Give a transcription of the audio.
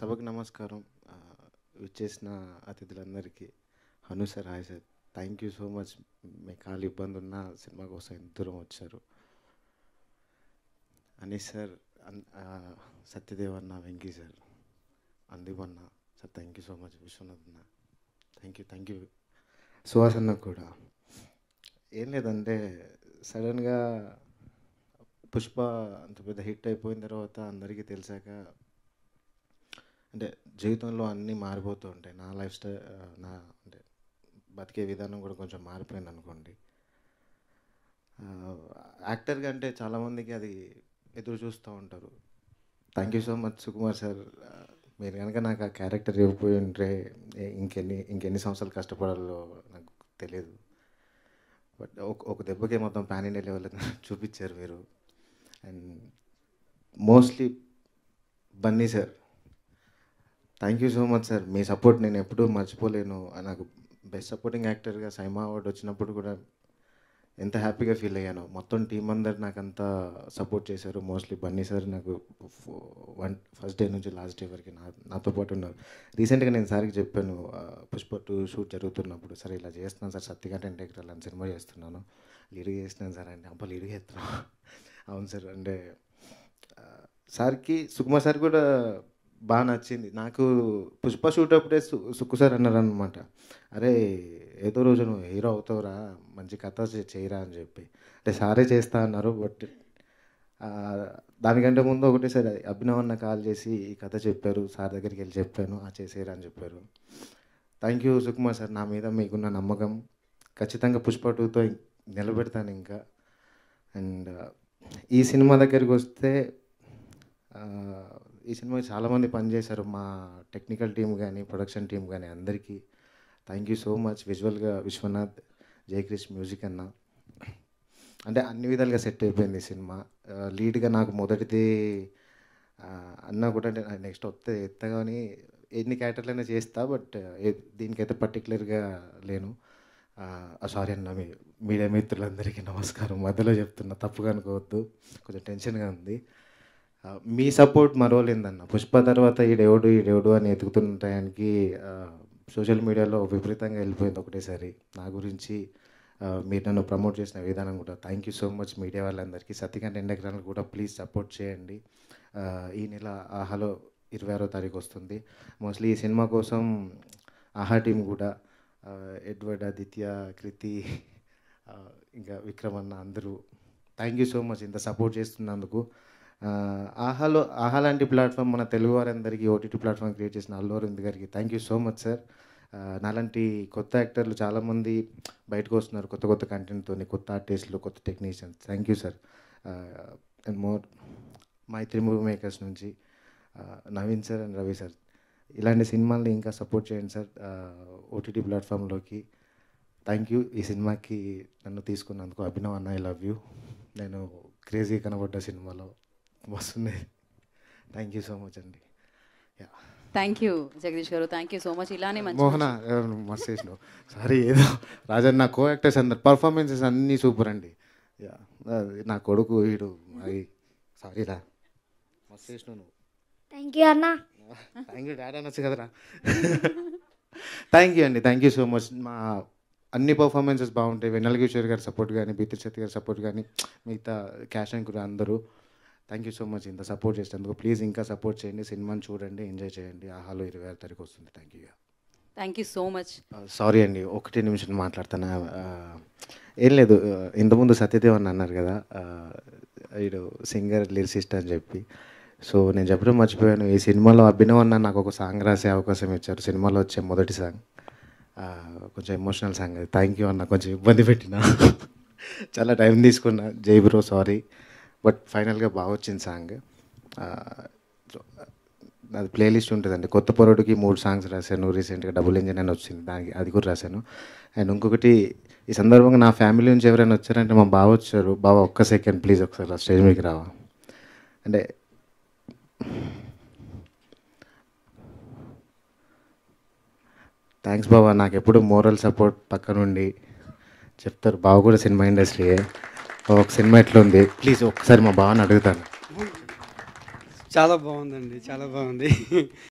సభకు నమస్కారం ఆ, విచ్చేసిన అతిథులందరికీ Hanu sir hi sir thank you so much మీ కాలు ఇబ్బంది ఉన్న సినిమా కోసం ఎంత దూరం వచ్చారు అనీష్ సార్ అన్- ఆ, సత్యదేవ్ అన్న వెంకీ సార్ అందీప్ అన్న sir thank you so much Vishwanath అన్న thank you thank you Suhas అన్న కూడా ఏం లేదంటే సడన్గా పుష్ప అంత పెద్ద హిట్ అయిపోయిన తర్వాత అందరికీ తెలిసాక అంటే జీవితంలో అన్నీ మారిపోతూ ఉంటాయి నా లైఫ్ స్టైల్ నా అంటే బతికే విధానం కూడా కొంచెం మారిపోయింది అనుకోండి యాక్టర్గా అంటే చాలామందికి అది ఎదురు చూస్తూ ఉంటారు thank you so much Sukumar sir మీరు కనుక నాకు ఆ క్యారెక్టర్ ఇవ్వకపోయి ఉంటే ఏ- ఇంకెన్ని ఇంకెన్ని సంవత్సరాలు కష్టపడాలో నాకు తెలియదు బట్ ఒక ఒక దెబ్బకే మొత్తం పాన్ ఇండియా లెవెల్ చూపించారు మీరు and mostly Bunny sir thank you so much sir మీ సపోర్ట్ నేను ఎప్పుడూ మర్చిపోలేను నాకు బెస్ట్ సపోర్టింగ్ యాక్టర్గా సైమా అవార్డు వచ్చినప్పుడు కూడా ఎంత హ్యాపీగా ఫీల్ అయ్యాను మొత్తం టీం అందరు నాకు అంత సపోర్ట్ చేశారు మోస్ట్లీ బన్నీ సార్ నాకు వన్ ఫస్ట్ డే నుంచి లాస్ట్ డే వరకు నా నాతో పాటు ఉన్నారు రీసెంట్గా నేను సార్కి చెప్పాను ఆ, పుష్ప టూ షూట్ జరుగుతున్నప్పుడు సరే ఇలా చేస్తున్నాను సార్ సత్యకంటే ఇంటెగ్రల్ అని సినిమా చేస్తున్నాను లీడ్గా చేస్తున్నాను సార్ అంటే అబ్బా లీడ్గా చేస్తున్నాను అవును సార్ అంటే ఆ, సార్కి సుకుమార్ సార్ కూడా బాగా నచ్చింది నాకు పుష్ప షూట్ అప్పుడే సు సుక్కు సార్ అన్నారు అనమాట అరే ఏదో రోజు నువ్వు హీరో అవుతావురా మంచి కథ చే- చేయరా అని చెప్పి అంటే సారే చేస్తా అన్నారు బట్ ఆ, దానికంటే ముందు ఒకటే సరే అభినవ్ అన్న కాల్ చేసి ఈ కథ చెప్పారు సార్ దగ్గరికి వెళ్ళి చెప్పాను ఆ చేసేయరా అని చెప్పారు థ్యాంక్ యూ సుకుమార్ సార్ నా మీద మీకున్న నమ్మకం ఖచ్చితంగా పుష్ప టూతో నిలబెడతాను ఇంకా అండ్ ఈ సినిమా దగ్గరికి వస్తే ఆ, ఈ సినిమా చాలామంది పనిచేశారు మా టెక్నికల్ టీం కానీ ప్రొడక్షన్ టీం కానీ అందరికీ థ్యాంక్ యూ సో మచ్ విజువల్గా విశ్వనాథ్ జయక్రిష్ మ్యూజిక్ అన్న అంటే అన్ని విధాలుగా సెట్ అయిపోయింది ఈ సినిమా ఆ, లీడ్గా నాకు మొదటిది ఆ, అన్న కూడా నెక్స్ట్ వస్తే ఎత్తగాని ఎన్ని క్యారెక్టర్లైనా చేస్తా బట్ దీనికైతే పర్టికులర్గా లేను సారీ అన్న మీ మీడియా మిత్రులందరికీ నమస్కారం మధ్యలో చెప్తున్నా తప్పుగా అనుకోవద్దు కొంచెం టెన్షన్గా ఉంది ఆ, మీ సపోర్ట్ మరో లేదన్న పుష్ప తర్వాత ఈడెవడు ఈడెవడు అని ఎతుకుతున్న టయానికి సోషల్ మీడియాలో విపరీతంగా వెళ్ళిపోయింది ఒకటేసారి నా గురించి ఆ, మీరు నన్ను ప్రమోట్ చేసిన విధానం కూడా thank you so much media వాళ్ళందరికీ సత్యకాంత్ ఎండగ్రాన్ కూడా ప్లీజ్ సపోర్ట్ చేయండి ఆ, ఈ నెల ఆహాలో ఇరవై ఆరో తారీఖు వస్తుంది మోస్ట్లీ ఈ సినిమా కోసం ఆహా టీం కూడా ఆ, ఎడ్వర్డ్ ఆదిత్య కృతి ఆ, ఇంకా విక్రమ్ అన్న అందరూ థ్యాంక్ యూ సో మచ్ ఇంత సపోర్ట్ చేస్తున్నందుకు ఆ, ఆహాలో ఆహా లాంటి ప్లాట్ఫామ్ మన తెలుగు వారందరికీ ఓటీటీ ప్లాట్ఫామ్ క్రియేట్ చేసిన అల్లు అరవింద్ గారికి thank you so much sir ఆ, నాలాంటి కొత్త యాక్టర్లు చాలామంది బయటకు వస్తున్నారు కొత్త కొత్త కంటెంట్తో కొత్త ఆర్టిస్టులు కొత్త technicians thank you sir and more my three movie makers నుంచి ఆ, Naveen sir and Ravi sir ఇలాంటి సినిమాల్ని ఇంకా సపోర్ట్ చేయండి సార్ ఓటీటీ ప్లాట్ఫామ్లోకి థ్యాంక్ యూ ఈ సినిమాకి నన్ను తీసుకున్నందుకు అభినవ్ అన్న ఐ లవ్ యూ నేను క్రేజీ కనబడ్డ సినిమాలో వస్తుంది థ్యాంక్ యూ సో మచ్ అండి యా థ్యాంక్ యూ జగదీష్ గారు థ్యాంక్ యూ సో మచ్ ఇలానే మంచి మోహన మస్తు చేసినావు సారీ ఏదో రాజన్ నా కో యాక్టర్స్ అందరు పర్ఫార్మెన్సెస్ అన్నీ సూపర్ అండి యా నా కొడుకు వీడు అది సారీ రా మస్తు చేసినావు నువ్వు థ్యాంక్ యూ అన్న థ్యాంక్ యూ డాడీ అనొచ్చు కదరా థ్యాంక్ యూ అండి థ్యాంక్ యూ సో మచ్ మా అన్ని పర్ఫార్మెన్సెస్ బాగుంటాయి వెన్నెల కిషోర్ గారి సపోర్ట్ కానీ బీతి శక్తి గారి సపోర్ట్ కానీ మిగతా క్యాష్ అండ్ కూడా అందరూ థ్యాంక్ యూ సో మచ్ ఇంత సపోర్ట్ చేసినందుకు ప్లీజ్ ఇంకా సపోర్ట్ చేయండి సినిమాని చూడండి ఎంజాయ్ చేయండి ఆహాలో ఇరవై ఆరు తారీఖు వస్తుంది thank you thank you so much sorry అండి ఒకటి నిమిషం మాట్లాడుతాను ఆ, ఏం లేదు ఆ, ఇంతకుముందు సత్యదేవ్ అని అన్నారు కదా ఆ, వీడు సింగర్ లిరిసిస్ట్ అని చెప్పి సో నేను చెప్పడం మర్చిపోయాను ఈ సినిమాలో అభినవ్ అన్న నాకు ఒక సాంగ్ రాసే అవకాశం ఇచ్చారు సినిమాలో వచ్చే మొదటి సాంగ్ ఆ, కొంచెం ఎమోషనల్ సాంగ్ అది థ్యాంక్ యూ అన్న కొంచెం ఇబ్బంది పెట్టిన చాలా టైం తీసుకున్నా జై బ్రో సారీ బట్ ఫైనల్గా బాగా వచ్చింది సాంగ్ అది ప్లేలిస్ట్ ఉంటుందండి కొత్త పొరడుకి మూడు సాంగ్స్ రాశాను రీసెంట్గా డబుల్ ఇంజిన్ అని వచ్చింది దానికి అది కూడా రాశాను అండ్ ఇంకొకటి ఈ సందర్భంగా నా ఫ్యామిలీ నుంచి ఎవరైనా వచ్చారంటే మా బావ వచ్చారు బావ ఒక్క సెకండ్ ప్లీజ్ ఒకసారి రా, స్టేజ్ మీదకి రావా అంటే థ్యాంక్స్ బాబా నాకు ఎప్పుడు మోరల్ సపోర్ట్ పక్క నుండి చెప్తారు బావ కూడా సినిమా ఇండస్ట్రీయే ఒక సినిమా ఎట్లుంది ప్లీజ్ ఒక్కసారి మా బావని అడుగుతాను చాలా బాగుందండి చాలా బాగుంది